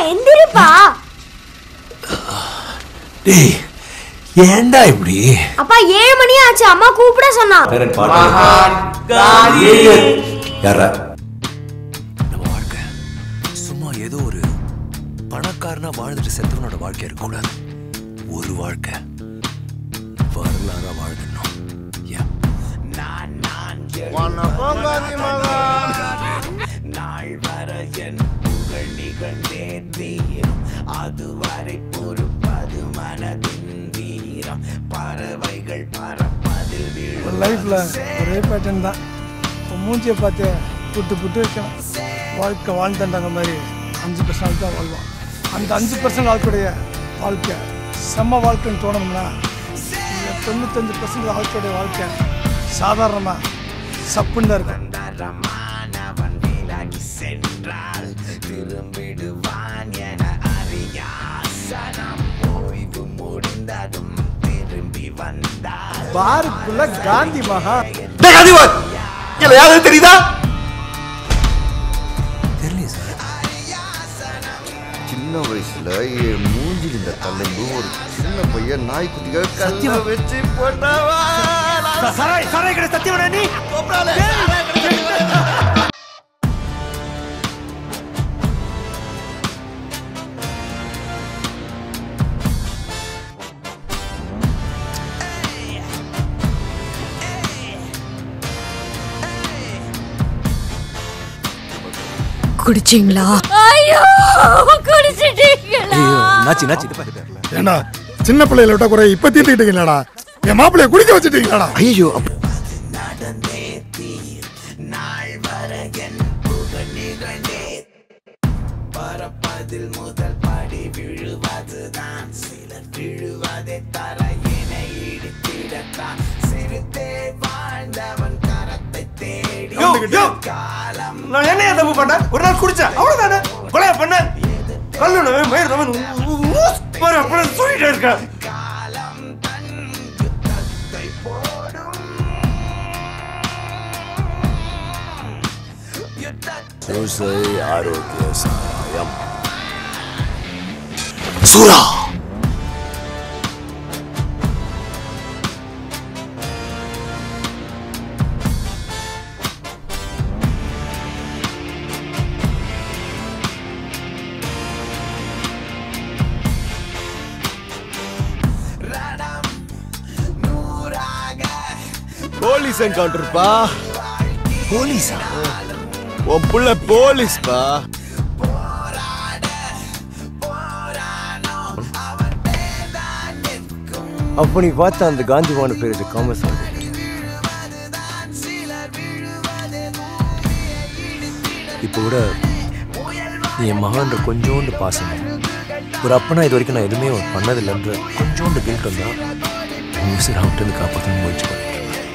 எந்திரிப்பா டேய் ஏன்டா இப்படி அப்பா ஏழு மணி ஆச்சு அம்மா கூப்பிட சொன்னா யாரா நம்ம வாழ்க்கை சும்மா ஏதோ ஒரு பணக்காரனா வாழ்ந்துட்டு செத்தவனோட வாழ்க்கை இருக்கக்கூடாது ஒரு வாழ்க்கை வரலாறா வாழ்ந்துடணும் Yeah. லைஃப்பில் ஒரே பேட்டர்ன் தான் இப்போ மூஞ்சியை பார்த்து புட்டு புட்டு வைக்கணும் வாழ்க்கை வாழ்ந்துட்டாங்க மாதிரி அஞ்சு பர்சன்ட் தான் வாழ்வோம் அந்த அஞ்சு பர்சன்ட் வாழ்க்கையுடைய வாழ்க்கை செம்ம வாழ்க்கைன்னு தோணணும்னா இந்த தொண்ணூத்தஞ்சு பர்சன்ட் வாழ்க்கையுடைய வாழ்க்கை சாதாரணமாக சப்புன்னு தான் இருக்கும் பாருக்குள்ள காந்தி மகா டேய் காந்திவான் இல்ல யாரும் தெரியுதா தெரியல சார் சின்ன வயசுல என் மூஞ்சில் இந்த தள்ளம்பு ஒரு சின்ன பையன் நாய்க்குட்டிகள் கல்ல வச்சு போட்டாவா குடிச்சிங்களா ஐயோ குடிச்சிட்டீங்களா ஐயோ நாச்சி நாச்சி இது பாரு, இது பாரு. ஏண்டா சின்ன பிள்ளையில விட்ட குறை இப்ப தீர்த்துக்கிட்டீங்களாடா என் மாப்பிள்ளைய குடிக்க வச்சுட்டீங்களாடா ஐயோ அப்ப யோ, யோ. நான் என்ன ஏன் தப்பு பண்ணேன் ஒரு நாள் குடிச்சேன் அவ்வளவுதானே கொலையா பண்ணேன் கல்லுனவன் மயிர்னவன் பாரு அப்படி சொல்லிட்டே இருக்கேன் தோசை ஆரோக்கிய சாயம் சூரா போலீஸ் என்கவுண்டர்ப்பா போலீஸா உன் புள்ள போலீஸ்ப்பா அப்ப நீ பார்த்த அந்த காந்திவான பேர் இது காமர்ஸ் இப்போ கூட நீ என் மகான்ற கொஞ்சோண்டு பாசம் ஒரு அப்பனா இது வரைக்கும் நான் எதுவுமே பண்ணதில்லைன்ற கொஞ்சோண்டு கில்ட் வந்தா உன் உசிர் அவன்கிட்ட காப்பாற்றணும் முயற்சி பண்ணிட்டு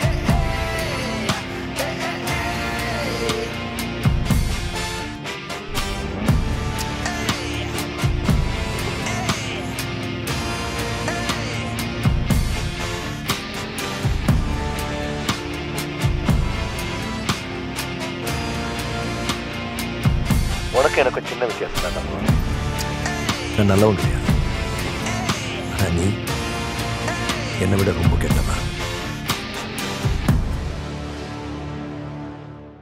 உனக்கு எனக்கு சின்ன வித்தியாசம் தான் நான் நல்லவன் கிடையாது ஆனா நீ என்னை விட ரொம்ப கெட்டவன்